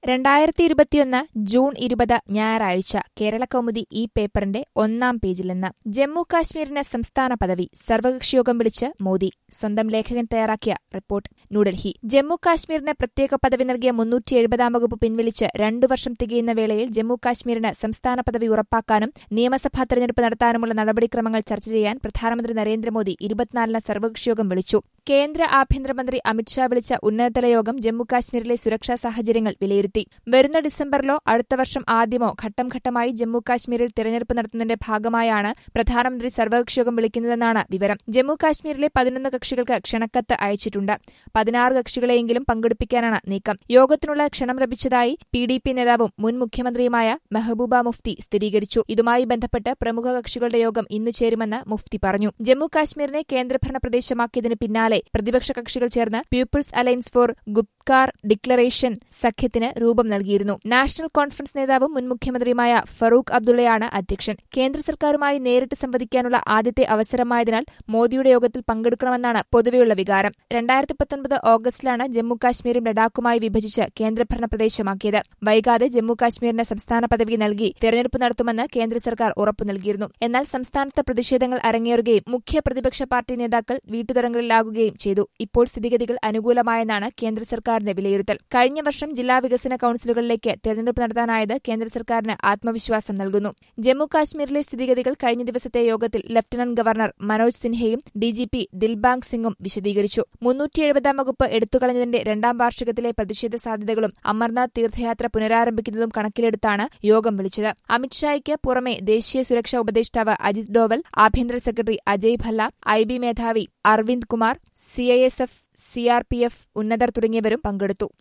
രണ്ടായിരത്തി ഇരുപത്തിയൊന്ന് ജൂൺ ഇരുപത് ഞായറാഴ്ച കേരളകൗമുദി ഈ പേപ്പറിന്റെ ഒന്നാം പേജിൽ നിന്ന് ജമ്മു കാശ്മീരിന് സംസ്ഥാന പദവി സർവകക്ഷിയോഗം വിളിച്ച് മോദി സ്വന്തം ലേഖകൻ തയ്യാറാക്കിയ റിപ്പോർട്ട് ന്യൂഡൽഹി ജമ്മു കാശ്മീരിന് പ്രത്യേക പദവി നൽകിയ മുന്നൂറ്റി എഴുപതാം വകുപ്പ് പിൻവലിച്ച് രണ്ടു വർഷം തികയുന്ന വേളയിൽ ജമ്മു കാശ്മീരിന് സംസ്ഥാന പദവി ഉറപ്പാക്കാനും നിയമസഭാ തെരഞ്ഞെടുപ്പ് നടത്താനുമുള്ള നടപടിക്രമങ്ങൾ ചർച്ച ചെയ്യാൻ പ്രധാനമന്ത്രി നരേന്ദ്രമോദി ഇരുപത്തിനാലിന് സർവകക്ഷിയോഗം വിളിച്ചു കേന്ദ്ര ആഭ്യന്തരമന്ത്രി അമിത്ഷാ വിളിച്ച ഉന്നതതല യോഗം ജമ്മുകാശ്മീരിലെ സുരക്ഷാ സാഹചര്യങ്ങൾ വിലയിരുത്തി വരുന്ന ഡിസംബറിലോ അടുത്ത വർഷം ആദ്യമോ ഘട്ടം ഘട്ടമായി ജമ്മുകാശ്മീരിൽ തെരഞ്ഞെടുപ്പ് നടത്തുന്നതിന്റെ ഭാഗമായാണ് പ്രധാനമന്ത്രി സർവകക്ഷിയോഗം വിളിക്കുന്നതെന്നാണ് വിവരം ജമ്മുകാശ്മീരിലെ പതിനൊന്ന് കക്ഷികൾക്ക് ക്ഷണക്കത്ത് അയച്ചിട്ടുണ്ട് പതിനാറ് കക്ഷികളെയെങ്കിലും പങ്കെടുപ്പിക്കാനാണ് നീക്കം യോഗത്തിനുള്ള ക്ഷണം ലഭിച്ചതായി പി ഡി പി നേതാവും മുൻ മുഖ്യമന്ത്രിയുമായ മെഹബൂബ മുഫ്തി സ്ഥിരീകരിച്ചു ഇതുമായി ബന്ധപ്പെട്ട് പ്രമുഖ കക്ഷികളുടെ യോഗം ഇന്ന് ചേരുമെന്ന് മുഫ്തി പറഞ്ഞു ജമ്മുകാശ്മീരിനെ കേന്ദ്രഭരണ പ്രദേശമാക്കിയതിന് പിന്നാലെ പ്രതിപക്ഷ കക്ഷികൾ ചേർന്ന് people's alliance for Gupkar declaration സഖ്യത്തിന് രൂപം നൽകിയിരുന്നു നാഷണൽ കോൺഫറൻസ് നേതാവും മുൻ മുഖ്യമന്ത്രിയുമായ ഫറൂഖ് അബ്ദുള്ളയാണ് അധ്യക്ഷൻ കേന്ദ്ര സർക്കാരുമായി നേരിട്ട് സംവദിക്കാനുള്ള ആദ്യത്തെ അവസരമായതിനാൽ മോദിയുടെ യോഗത്തിൽ പങ്കെടുക്കണമെന്നാണ് പൊതുവെയുള്ള വികാരം രണ്ടായിരത്തി പത്തൊൻപത് ഓഗസ്റ്റിലാണ് ജമ്മുകാശ്മീരും ലഡാക്കുമായി വിഭജിച്ച് കേന്ദ്രഭരണ പ്രദേശമാക്കിയത് വൈകാതെ ജമ്മുകാശ്മീരിന് സംസ്ഥാന പദവി നൽകി തെരഞ്ഞെടുപ്പ് നടത്തുമെന്ന് കേന്ദ്ര സർക്കാർ ഉറപ്പു നൽകിയിരുന്നു എന്നാൽ സംസ്ഥാനത്ത് പ്രതിഷേധങ്ങൾ അരങ്ങേറുകയും മുഖ്യ പ്രതിപക്ഷ പാർട്ടി നേതാക്കൾ വീട്ടുതടങ്കലിലാകുകയും ചെയ്തു ഇപ്പോൾ സ്ഥിതിഗതികൾ അനുകൂലമായെന്നാണ് കേന്ദ്ര സർക്കാരിന്റെ വിലയിരുത്തൽ കഴിഞ്ഞ വർഷം ജില്ലാ വികസന കൌൺസിലുകളിലേക്ക് തെരഞ്ഞെടുപ്പ് നടത്താനായത് കേന്ദ്ര സർക്കാരിന് ആത്മവിശ്വാസം നൽകുന്നു ജമ്മുകാശ്മീരിലെ സ്ഥിതിഗതികൾ കഴിഞ്ഞ ദിവസത്തെ യോഗത്തിൽ ലഫ്റ്റനന്റ് ഗവർണർ മനോജ് സിൻഹയും ഡിജിപി ദിൽബാഗ് സിംഗും വിശദീകരിച്ചു മുന്നൂറ്റി എഴുപതാം വകുപ്പ് എടുത്തുകളഞ്ഞതിന്റെ രണ്ടാം വാർഷികത്തിലെ പ്രതിഷേധ സാധ്യതകളും അമർനാഥ് തീർത്ഥയാത്ര പുനരാരംഭിക്കുന്നതും കണക്കിലെടുത്താണ് യോഗം വിളിച്ചത് അമിത്ഷായ്ക്ക് പുറമെ ദേശീയ സുരക്ഷാ ഉപദേഷ്ടാവ് അജിത് ഡോവൽ ആഭ്യന്തര secretary Ajay Bhalla I B മേധാവി അർവിന്ദ് കുമാർ സിഐഎസ്എഫ് സിആർപിഎഫ് ഉന്നതർ തുടങ്ങിയവരും പങ്കെടുത്തു